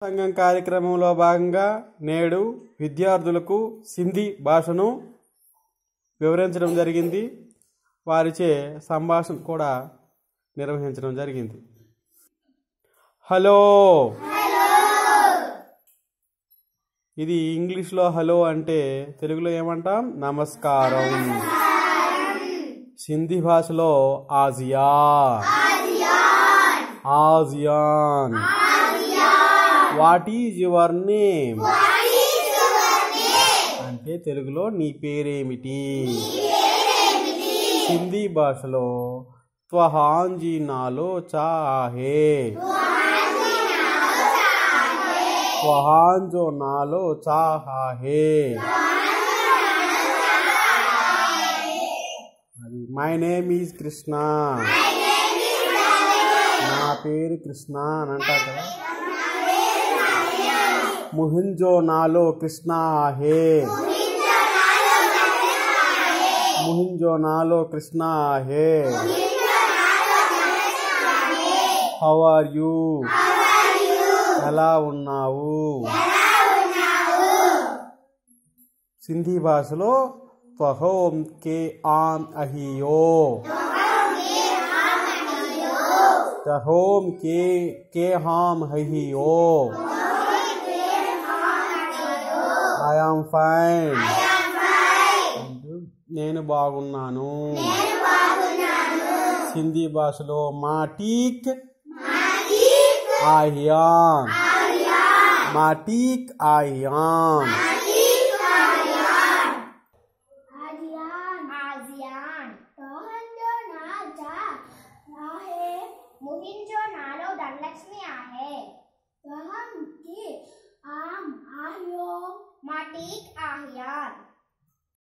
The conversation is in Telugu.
సంఘం కార్యక్రమంలో భాగంగా నేడు విద్యార్థులకు సింధీ భాషను వివరించడం జరిగింది వారిచే సంభాషణ కూడా నిర్వహించడం జరిగింది హలో ఇది ఇంగ్లీష్లో హలో అంటే తెలుగులో ఏమంటాం నమస్కారం సింధీ భాషలో ఆజియా ఆజియాన్ వాట్ ఈజ్ యువర్ నేమ్ అంటే తెలుగులో నీ పేరేమిటి హిందీ భాషలో త్వహాంజీ నాలో చాహే త్వహాంజో నాలో చాహే అది మై నేమ్ ఈజ్ కృష్ణ నా పేరు కృష్ణ అని అంటారు కదా ముహింజో నాలో కృష్ణ హే ముహింజో నాలో కృష్ణ హే హౌ ఆర్ యూ ఎలా ఉన్నావు సింధీ భాషలో త్వహోం కే ఆన్ అహియో తహోం కే కే హాం హహియో ఐ ఆమ్ ఫైన్ నేను బాగున్నాను హిందీ భాషలో మా టీక్ ఆహియాన్ మా టీక్ ఆహియాన్ आजियान आजियान तोहंजो ना जा आहे मुहिंजो नालो धनलक्ष्मी आहे तोहम की आम आयो माटिक आहियान